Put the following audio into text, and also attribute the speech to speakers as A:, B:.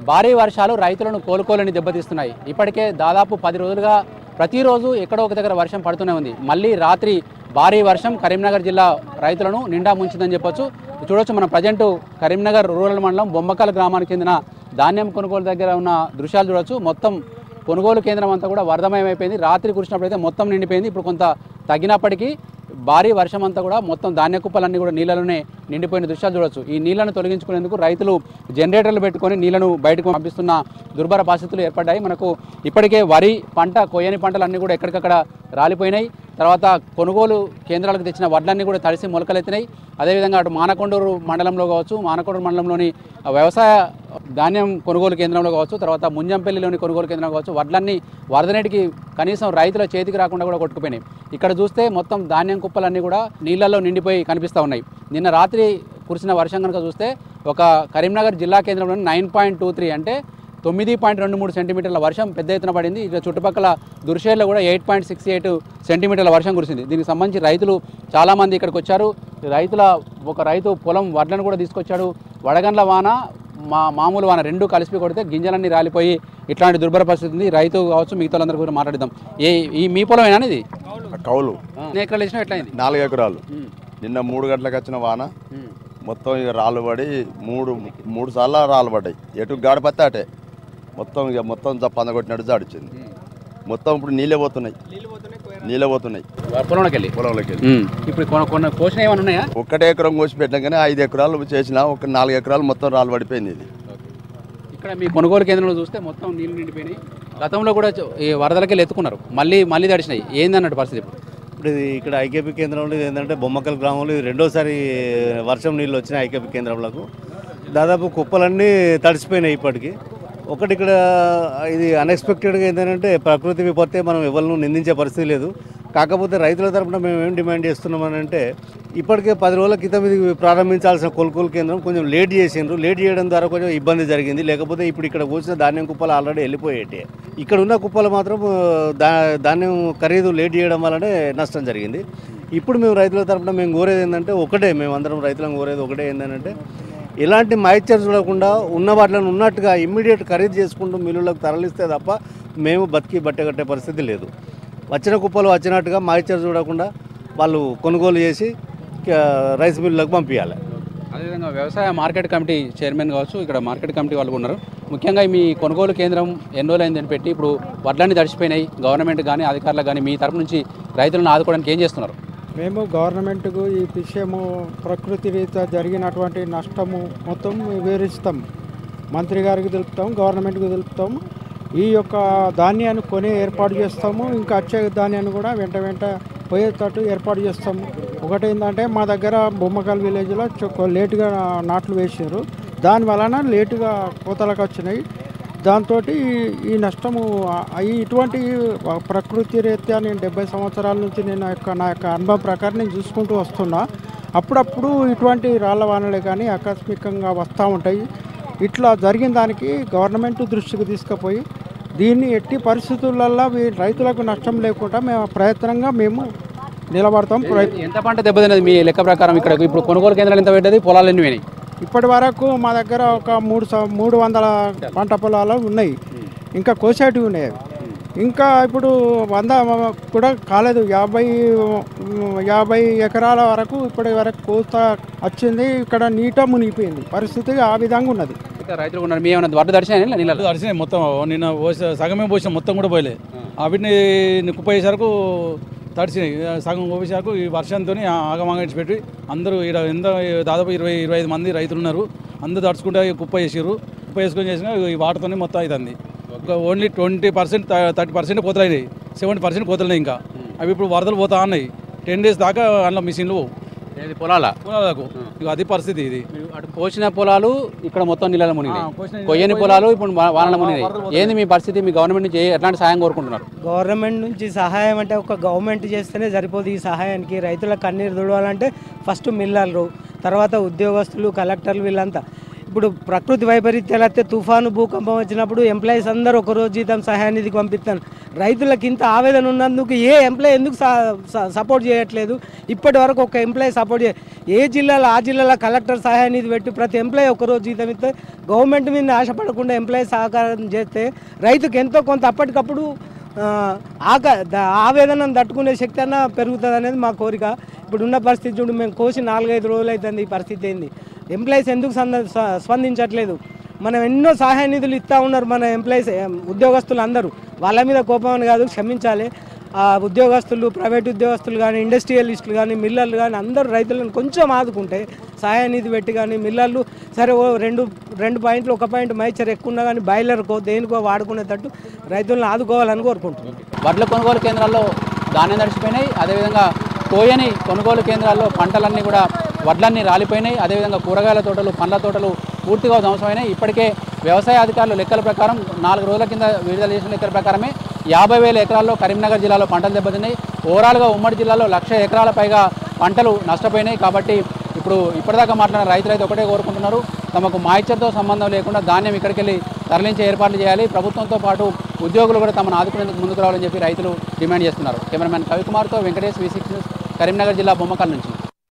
A: భారీ వర్షాలు రైతులను కోలుకోలేని దెబ్బతీస్తున్నాయి ఇప్పటికే దాదాపు పది రోజులుగా ప్రతిరోజు ఎక్కడో ఒక దగ్గర వర్షం పడుతూనే ఉంది మళ్ళీ రాత్రి భారీ వర్షం కరీంనగర్ జిల్లా రైతులను నిండా ముంచిందని చెప్పొచ్చు చూడొచ్చు మనం ప్రజెంట్ కరీంనగర్ రూరల్ మండలం బొమ్మకల్ గ్రామానికి చెందిన ధాన్యం కొనుగోలు దగ్గర ఉన్న దృశ్యాలు చూడొచ్చు మొత్తం కొనుగోలు కేంద్రం అంతా కూడా వరదమయం అయిపోయింది రాత్రి కురిసినప్పుడైతే మొత్తం నిండిపోయింది ఇప్పుడు కొంత తగ్గినప్పటికీ భారీ వర్షం అంతా కూడా మొత్తం ధాన్య కుప్పలన్నీ కూడా నీళ్ళలోనే నిండిపోయిన దృశ్యాలు చూడొచ్చు ఈ నీళ్లను తొలగించుకునేందుకు రైతులు జనరేటర్లు పెట్టుకొని నీళ్లను బయటకు పంపిస్తున్న దుర్భర పరిస్థితులు ఏర్పడ్డాయి మనకు ఇప్పటికే వరి పంట కొయ్యని పంటలన్నీ కూడా ఎక్కడికక్కడ రాలిపోయినాయి తర్వాత కొనుగోలు కేంద్రాలకు తెచ్చిన వడ్లన్నీ కూడా తడిసి మొలకలెత్తినాయి అదేవిధంగా అటు మానకొండూరు మండలంలో కావచ్చు మానకొండూరు మండలంలోని వ్యవసాయ ధాన్యం కొనుగోలు కేంద్రంలో కావచ్చు తర్వాత ముంజంపల్లిలోని కొనుగోలు కేంద్రం కావచ్చు వడ్లన్నీ వరద నీటికి కనీసం రైతుల చేతికి రాకుండా కూడా కొట్టుకుపోయినాయి ఇక్కడ చూస్తే మొత్తం ధాన్యం కుప్పలన్నీ కూడా నీళ్ళల్లో నిండిపోయి కనిపిస్తూ ఉన్నాయి నిన్న రాత్రి కురిసిన వర్షం కనుక చూస్తే ఒక కరీంనగర్ జిల్లా కేంద్రంలో నైన్ పాయింట్ టూ త్రీ అంటే తొమ్మిది పాయింట్ రెండు మూడు సెంటీమీటర్ల వర్షం పెద్ద ఎత్తున పడింది ఇక చుట్టుపక్కల దుర్షేర్లో కూడా ఎయిట్ పాయింట్ సిక్స్ ఎయిట్ సెంటీమీటర్ల వర్షం కురిసింది దీనికి సంబంధించి రైతులు చాలామంది ఇక్కడికి వచ్చారు రైతుల ఒక రైతు పొలం వడ్లను కూడా తీసుకొచ్చాడు వడగండ్ల వాన మా మామూలు వాన రెండు కలిసి కొడితే గింజలన్నీ రాలిపోయి ఇట్లాంటి దుర్భర పరిస్థితి ఉంది రైతు కావచ్చు మిగతా వాళ్ళందరూ కూడా మాట్లాడిద్దాం ఏ ఈ మీ పొలమేనా ఇది
B: కౌలు
A: ఎన్ని ఎకరాలు వేసినా ఎట్లయింది
B: నాలుగు ఎకరాలు నిన్న మూడు గంటలకు వచ్చిన వాన మొత్తం ఇక రాళ్ళు పడి మూడు మూడు సార్లు రాళ్ళు పడ్డాయి ఎటు గాడిపత్తే అటే మొత్తం ఇక మొత్తం జప్పంద కొట్టినట్టు జాడిచ్చింది మొత్తం ఇప్పుడు నీళ్ళే పోతున్నాయి నీళ్ళే పోతున్నాయి
A: పొలంలోకి వెళ్ళి
B: పొలంలోకి వెళ్ళి.
A: ఇప్పుడు కొన కొన్న కోసిన ఏమైనా ఉన్నాయా
B: ఒక్కటే ఎకరం కోసి పెట్టాం కానీ ఐదు ఎకరాలు చేసిన ఒక నాలుగు ఎకరాలు మొత్తం రాళ్ళు పడిపోయింది ఇది
A: ఇక్కడ మీ కొనుగోలు కేంద్రంలో చూస్తే మొత్తం నీళ్లు నిండిపోయినాయి గతంలో కూడా చ- ఈ వరదలకి ఎత్తుకున్నారు మళ్ళీ మళ్ళీ తడిచినాయి ఏందన్నట్టు పరిస్థితి ఇప్పుడు
C: ఇప్పుడు ఇది ఇక్కడ ఐకేపీ కేంద్రంలో ఇది ఏంటంటే బొమ్మకల్ గ్రామంలో ఇది రెండోసారి వర్షం నీళ్ళు వచ్చినాయి ఐకేపీ కేంద్రంలోకి దాదాపు కుప్పలన్నీ తడిసిపోయినాయి ఇప్పటికి ఒకటి ఇక్కడ ఇది అన్ఎక్స్పెక్టెడ్గా ఏంటంటే ప్రకృతి విపత్తే మనం ఎవరిని నిందించే పరిస్థితి లేదు కాకపోతే రైతుల తరపున మేము ఏం డిమాండ్ చేస్తున్నామని అంటే ఇప్పటికే పది రోజుల క్రితం ఇది ప్రారంభించాల్సిన కొనుగోలు కేంద్రం కొంచెం లేట్ చేసిండ్రు లేట్ చేయడం ద్వారా కొంచెం ఇబ్బంది జరిగింది లేకపోతే ఇప్పుడు ఇక్కడ కూర్చున్న ధాన్యం కుప్పలు ఆల్రెడీ వెళ్ళిపోయేటి ఇక్కడ ఉన్న కుప్పలు మాత్రం దా ధాన్యం ఖరీదు లేట్ చేయడం వల్లనే నష్టం జరిగింది ఇప్పుడు మేము రైతుల తరపున మేము కోరేది ఏంటంటే ఒకటే మేము అందరం రైతులను కోరేది ఒకటే ఏంటంటే ఎలాంటి మాయిశ్చర్ చూడకుండా ఉన్న వాటిని ఉన్నట్టుగా ఇమ్మీడియట్ ఖరీదు చేసుకుంటూ మిల్లులకు తరలిస్తే తప్ప మేము బతికి బట్ట కట్టే పరిస్థితి లేదు వచ్చిన కుప్పలు వచ్చినట్టుగా మాయిశ్చర్ చూడకుండా వాళ్ళు కొనుగోలు చేసి క- రైస్ మిల్లులకు పంపించాలి
A: అదేవిధంగా వ్యవసాయ మార్కెట్ కమిటీ చైర్మన్ కావచ్చు ఇక్కడ మార్కెట్ కమిటీ వాళ్ళు కూడా ఉన్నారు ముఖ్యంగా మీ కొనుగోలు కేంద్రం ఎన్ని రోజులు అయిందని పెట్టి ఇప్పుడు వడ్లన్నీ తడిచిపోయినాయి గవర్నమెంట్ కానీ అధికారులకు కానీ మీ తరపు నుంచి రైతులను ఆదుకోవడానికి ఏం చేస్తున్నారు
D: మేము గవర్నమెంట్కు ఈ విషయము ప్రకృతి రీత్యా జరిగినటువంటి నష్టము మొత్తం వివరిస్తాం మంత్రి గారికి తెలుపుతాం గవర్నమెంట్కి తెలుపుతాం ఈ యొక్క ధాన్యాన్ని కొని ఏర్పాటు చేస్తాము ఇంకా వచ్చే ధాన్యాన్ని కూడా వెంట వెంట పోయేటట్టు ఏర్పాటు చేస్తాము ఒకటి ఏంటంటే మా దగ్గర బొమ్మకల్ విలేజ్లో చొక్క- లేటుగా నాట్లు వేసారు దాని వలన లేటుగా కోతలకు వచ్చినాయి దాంతో ఈ నష్టము ఆ- ఈ ఇటువంటి ప్రకృతి రీత్యా నేను డెబ్బై సంవత్సరాల నుంచి నేను నా యొక్క నా యొక్క అనుభవం ప్రకారం నేను చూసుకుంటూ వస్తున్నా అప్పుడప్పుడు ఇటువంటి రాళ్ళ వానలే కానీ ఆకస్మికంగా వస్తూ ఉంటాయి ఇట్లా జరిగిన దానికి గవర్నమెంట్ దృష్టికి తీసుకుపోయి దీన్ని ఎట్టి పరిస్థితులలో వీ- రైతులకు నష్టం లేకుండా మేము ప్రయత్నంగా మేము నిలబడతాం ప్రయత్
A: ఎంత పంట దెబ్బతిన్నది మీ లెక్క ప్రకారం ఇక్కడ ఇప్పుడు కొనుగోలు కేంద్రాలు ఎంత పెట్టేది పొలాలు ఎన్ని పోయినాయి
D: ఇప్పటి వరకు మా దగ్గర ఒక మూడు సం- మూడు వందల పంట పొలాలు ఉన్నాయి ఇంకా కోసేటివి ఉన్నాయి ఇంకా ఇప్పుడు వంద కూడా కాలేదు యాభై యాభై ఎకరాల వరకు ఇప్పటి వరకు కోత వచ్చింది ఇక్కడ నీట మునిగిపోయింది పరిస్థితి ఆ విధంగా ఉన్నది
A: ఇక్కడ రైతులు ఉన్నారు మీ ఏమన్నా వడ్డు దర్శనం నీళ్ళు
E: తడిసినాయి మొత్తం నిన్న పోస సగమే పోసిన మొత్తం కూడా పోయలే ఆ వీటిని కుప్ప వేసరకు తడిసినాయి ఆ సగం పోసేసరకు ఈ వర్షంతో ఆగమాగ పెట్టి అందరూ ఇక్కడ ఎంత దాదాపు ఇరవై ఇరవై ఐదు మంది రైతులు ఉన్నారు అందరూ తడుచుకుంటే కుప్ప వేసారు కుప్ప వేసుకొని చేసిన ఈ వాటర్తోనే మొత్తం అవుతుంది ఒక only twenty percent thirty percent కోతలైనాయి సెవెంటీ పర్సెంట్ కోతలున్నాయి ఇంకా అవి ఇప్పుడు వరదలు పోతా ఉన్నాయి టెన్ డేస్ దాకా అందులో మిషన్లు పోవు.
A: ఏది పొలాల
E: పొలాలకు ఇక అది పరిస్థితి ఇది
A: అటు పోసిన పొలాలు ఇక్కడ మొత్తం నీళ్ళలో మునిగినాయి
E: ఆ, పోసిన
A: కొయ్యని పొలాలు ఇప్పుడు వా- వానల మునిగినాయి
E: వరదలు పోతున్నాయి.
A: ఏంది మీ పరిస్థితి మీ గవర్నమెంట్ నుంచి ఏ- ఎట్లాంటి సాయం కోరుకుంటున్నారు
F: గవర్నమెంట్ నుంచి సహాయం అంటే ఒక గవర్నమెంట్ చేస్తేనే సరిపోదు ఈ సహాయానికి రైతుల కన్నీరు తుడవాలంటే ఫస్ట్ మిల్లర్లు తర్వాత ఉద్యోగస్తులు కలెక్టర్లు వీళ్ళంతా ఇప్పుడు ప్రకృతి వైపరీత్యాలు వస్తే తుఫాను భూకంపం వచ్చినప్పుడు ఎంప్లాయీస్ అందరూ ఒక రోజు జీతం సహాయానిధికి పంపిస్తాను రైతులకు ఇంత ఆవేదన ఉన్నందుకు ఏ ఎంప్లాయీ ఎందుకు స- స- సపోర్ట్ చేయట్లేదు ఇప్పటి వరకు ఒక ఎంప్లాయీ సపోర్ట్ చేయ ఏ జిల్లాలో ఆ జిల్లాలో కలెక్టర్ సహాయానిధి పెట్టి ప్రతి ఎంప్లాయీ ఒక రోజు జీతం ఇస్తే గవర్నమెంట్ మీద ఆశపడకుండా ఎంప్లాయీ సహకారం చేస్తే రైతుకు ఎంతో కొంత అప్పటికప్పుడు ఆ, ఆక ద- ఆవేదనను తట్టుకునే శక్తి అన్న పెరుగుతుంది అనేది మా కోరిక ఇప్పుడు ఉన్న పరిస్థితి చూడు మేము కోసి నాలుగైదు రోజులు అవుతుంది ఈ పరిస్థితి ఏంది ఎంప్లాయీస్ ఎందుకు సంద స్వ- స్పందించట్లేదు మనం ఎన్నో సహాయ నిధులు ఇస్తూ ఉన్నారు మన ఎంప్లాయీస్ ఉద్యోగస్తులు అందరూ వాళ్ళ మీద కోపం అని కాదు క్షమించాలి ఆ ఉద్యోగస్తులు ప్రైవేట్ ఉద్యోగస్తులు కానీ ఇండస్ట్రియలిస్టులు కానీ మిల్లర్లు కానీ అందరూ రైతులను కొంచెం ఆదుకుంటే సహాయ నిధి పెట్టి కానీ మిల్లర్లు సరే ఓ రెండు రెండు పాయింట్లు ఒక పాయింట్ మైచర్ ఎక్కువ ఉన్నా కానీ బాయిలర్కో దేనికో వాడుకునేటట్టు రైతులను ఆదుకోవాలని కోరుకుంటున్నాం
A: వడ్ల కొనుగోలు కేంద్రాల్లో ధాన్యం తడిచిపోయినాయి అదేవిధంగా కోయని కొనుగోలు కేంద్రాల్లో పంటలన్నీ కూడా వడ్లన్నీ రాలిపోయినాయి అదేవిధంగా కూరగాయల తోటలు పండ్ల తోటలు పూర్తిగా ధ్వంసమైనాయి ఇప్పటికే వ్యవసాయ అధికారులు లెక్కల ప్రకారం నాలుగు రోజుల కింద విడుదల చేసిన లెక్కల ప్రకారమే యాభై వేల ఎకరాల్లో కరీంనగర్ జిల్లాలో పంటలు దెబ్బతిన్నాయి ఓవరాల్గా ఉమ్మడి జిల్లాలో లక్ష ఎకరాల పైగా పంటలు నష్టపోయినాయి కాబట్టి ఇప్పుడు ఇప్పటిదాకా మాట్లాడిన రైతులు అయితే ఒకటే కోరుకుంటున్నారు తమకు మాయిచర్తో సంబంధం లేకుండా ధాన్యం ఇక్కడికి వెళ్ళి తరలించే ఏర్పాట్లు చేయాలి ప్రభుత్వంతో పాటు ఉద్యోగులు కూడా తమను ఆదుకునేందుకు ముందుకు రావాలని చెప్పి రైతులు డిమాండ్ చేస్తున్నారు కెమెరామెన్ కవికుమార్తో Venkatesh V six news Karimnagar జిల్లా బొమ్మకల్ నుంచి